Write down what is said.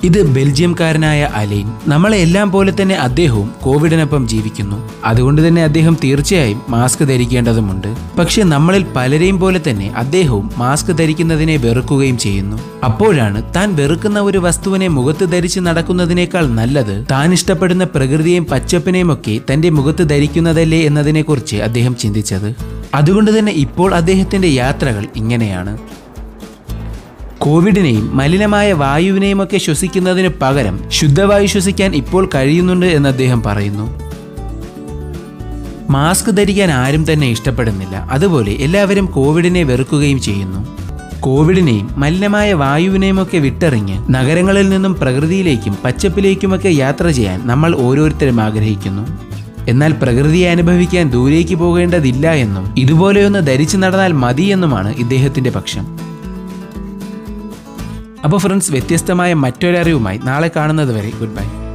ഇത് ബെൽജിയംകാരനായ അലൈൻ നമ്മളെ എല്ലാം പോലെ തന്നെ അദ്ദേഹവും കോവിഡിനൊപ്പം ജീവിക്കുന്നു അതുകൊണ്ട് തന്നെ അദ്ദേഹം തീർച്ചയായും മാസ്ക് ധരിക്കേണ്ടതുമുണ്ട് പക്ഷെ നമ്മളിൽ പലരെയും പോലെ തന്നെ അദ്ദേഹവും മാസ്ക് ധരിക്കുന്നതിനെ വെറുക്കുകയും ചെയ്യുന്നു അപ്പോഴാണ് താൻ വെറുക്കുന്ന ഒരു വസ്തുവിനെ മുഖത്ത് ധരിച്ച് നടക്കുന്നതിനേക്കാൾ നല്ലത് താൻ ഇഷ്ടപ്പെടുന്ന പ്രകൃതിയെയും പച്ചപ്പിനെയും ഒക്കെ തന്റെ മുഖത്ത് ധരിക്കുന്നതല്ലേ എന്നതിനെക്കുറിച്ച് അദ്ദേഹം ചിന്തിച്ചത് അതുകൊണ്ട് തന്നെ ഇപ്പോൾ അദ്ദേഹത്തിന്റെ യാത്രകൾ ഇങ്ങനെയാണ് കോവിഡിനെയും മലിനമായ വായുവിനെയും ഒക്കെ ശ്വസിക്കുന്നതിന് പകരം ശുദ്ധവായു ശ്വസിക്കാൻ ഇപ്പോൾ കഴിയുന്നുണ്ട് എന്ന് അദ്ദേഹം പറയുന്നു മാസ്ക് ധരിക്കാൻ ആരും തന്നെ ഇഷ്ടപ്പെടുന്നില്ല അതുപോലെ എല്ലാവരും കോവിഡിനെ വെറുക്കുകയും ചെയ്യുന്നു കോവിഡിനെയും മലിനമായ വായുവിനെയും ഒക്കെ വിട്ടെറിഞ്ഞ് നഗരങ്ങളിൽ നിന്നും പ്രകൃതിയിലേക്കും പച്ചപ്പിലേക്കുമൊക്കെ യാത്ര ചെയ്യാൻ നമ്മൾ ഓരോരുത്തരും ആഗ്രഹിക്കുന്നു എന്നാൽ പ്രകൃതിയെ അനുഭവിക്കാൻ ദൂരേക്ക് പോകേണ്ടതില്ല എന്നും ഇതുപോലെയൊന്ന് ധരിച്ചു നടന്നാൽ മതി എന്നുമാണ് ഇദ്ദേഹത്തിന്റെ പക്ഷം അപ്പോൾ ഫ്രണ്ട്സ് വ്യത്യസ്തമായ മറ്റൊരറിവുമായി നാളെ കാണുന്നത് വരെ ഗുഡ് ബൈ